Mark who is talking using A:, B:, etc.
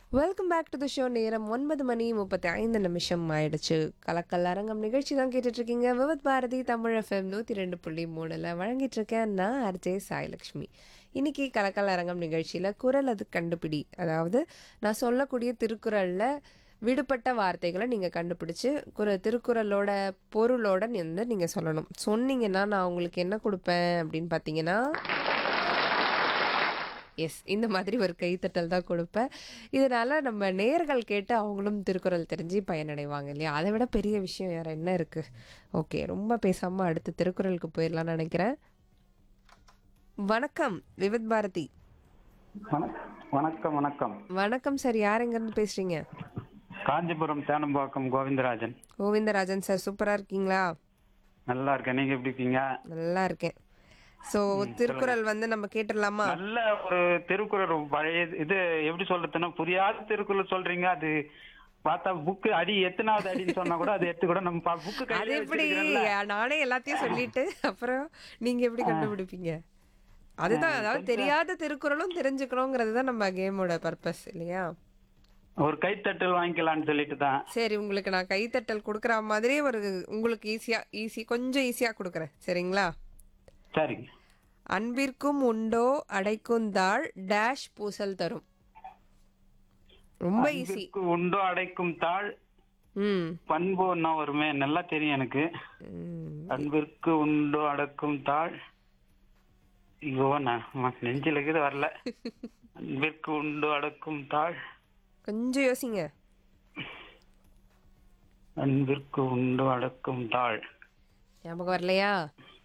A: Welcome back to the show நேரம் ஒன்பது மணி முப்பத்தி ஐந்து நிமிஷம் ஆயிடுச்சு கலக்கல் அரங்கம் நிகழ்ச்சி தான் கேட்டுட்டு இருக்கீங்க விவத் பாரதி தமிழ் எஃப்எம் நூற்றி ரெண்டு புள்ளி மூணில் வழங்கிட்டு இருக்கேன் நான் அர்ஜே சாய்லக்ஷ்மி இன்னைக்கு கலக்கல் அரங்கம் நிகழ்ச்சியில் குரல் அது கண்டுபிடி அதாவது நான் சொல்லக்கூடிய திருக்குறளில் விடுபட்ட வார்த்தைகளை நீங்கள் கண்டுபிடிச்சு குர திருக்குறளோட பொருளோட வந்து நீங்கள் சொல்லணும் சொன்னீங்கன்னா நான் உங்களுக்கு என்ன கொடுப்பேன் அப்படின்னு பார்த்தீங்கன்னா எஸ் இந்த மாதிரி ஒரு கைத்தட்டல் தான் கொடுப்பேன் இதனால நம்ம நேர்கள் கேட்டு அவங்களும் திருக்குறள் தெரிஞ்சு பயனடைவாங்க இல்லையா அதை விட பெரிய விஷயம் வேற என்ன இருக்கு ஓகே ரொம்ப பேசாம அடுத்து திருக்குறளுக்கு போயிடலாம்னு நினைக்கிறேன் வணக்கம் விவித் பாரதி
B: வண- வணக்கம் வணக்கம்
A: வணக்கம் சார் யார் எங்கேருந்து பேசுறீங்க
B: காஞ்சிபுரம் தேனம்பாக்கம் கோவிந்தராஜன்
A: கோவிந்தராஜன் சார் சூப்பரா இருக்கீங்களா
B: நல்லா இருக்கேன் நீங்க எப்படி இருக்கீங்க
A: நல்லா இருக்கேன் ஸோ திருக்குறள் வந்து நம்ம கேட்டுடலாமா
B: நல்ல ஒரு திருக்குறள் பழைய இது எப்படி சொல்றதுன்னா புரியாத திருக்குறள் சொல்றீங்க அது பார்த்தா புக்கு அடி எத்தனாவது அடின்னு சொன்னா கூட அது எடுத்து கூட நம்ம புக்கு
A: அது எப்படி நானே எல்லாத்தையும் சொல்லிட்டு அப்புறம் நீங்க எப்படி கண்டுபிடிப்பீங்க அதுதான் அதாவது தெரியாத திருக்குறளும் தெரிஞ்சுக்கணுங்கிறது தான் நம்ம கேமோட பர்பஸ் இல்லையா
B: ஒரு கைத்தட்டல் வாங்கிக்கலாம்னு சொல்லிட்டு தான்
A: சரி உங்களுக்கு நான் கைத்தட்டல் கொடுக்குற மாதிரி ஒரு உங்களுக்கு ஈஸியா ஈஸி கொஞ்சம் ஈஸியா கொடுக்குறேன் சரிங்களா
B: சரிங்க
A: அன்பிற்கும் உண்டோ அடைக்குந்தாள் டேஷ் பூசல் தரும் ரொம்ப ஈஸி
B: அன்பிற்கு உண்டோ அடைக்கும் தாழ்
A: ம்
B: பண்பு ஒன்னா வருமே நல்லா தெரியும் எனக்கு
A: ம்.
B: அன்பிற்கு உண்டோ அடக்கும் தாழ் ஐயோ நான் நெஞ்சில இருக்குது வரல அன்பிற்கு உண்டோ அடக்கும் தாழ்
A: கொஞ்சம் யோசிங்க
B: அன்பிற்கு உண்டோ அடக்கும் தாழ்
A: ஞாபகம் வரலையா